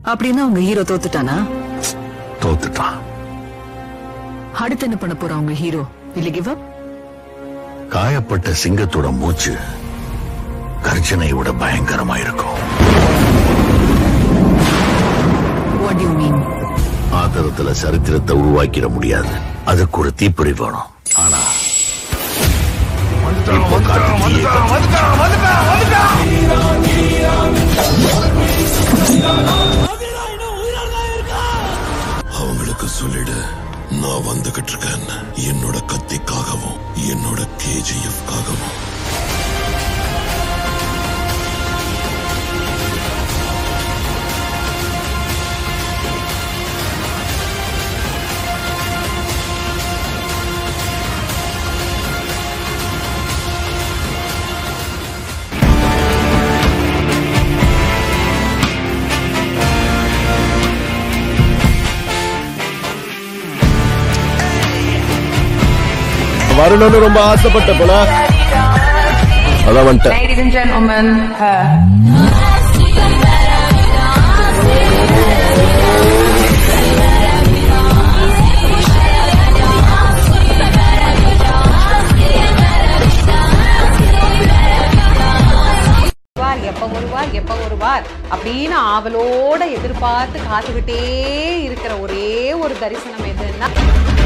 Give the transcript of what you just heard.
அப்படின்னா உங்க ஹீரோ தோத்துட்டானா தோத்துட்டான் அடுத்து என்ன பண்ண போறா உங்க ஹீரோ இல்ல கிவ் அப் காயப்பட்ட சிங்கத்தோட மூச்சு கர்ஜனை விட பயங்கரமா இருக்கும் வாட் யூ மீன் ஆத்திரத்துல சரித்திரத்தை உருவாக்கிட முடியாது அதுக்கு ஒரு தீப்பொறி வேணும் ஆனா இப்போ காட்டு தீயை பத்தி அவங்களுக்கு சொல்லிடு நான் வந்துகிட்டு இருக்கேன் என்னோட கத்திக்காகவும் என்னோட கேஜிஎஃப் காகவும் வரணும்னு ரொம்ப ஆசைப்பட்ட போல அதான் வந்துட்டேன் Ladies and gentlemen, her. வருவார் எப்ப வருவார் எப்ப வருவார் அப்படின்னு ஆவலோட எதிர்பார்த்து காத்துக்கிட்டே இருக்கிற ஒரே ஒரு தரிசனம் எதுன்னா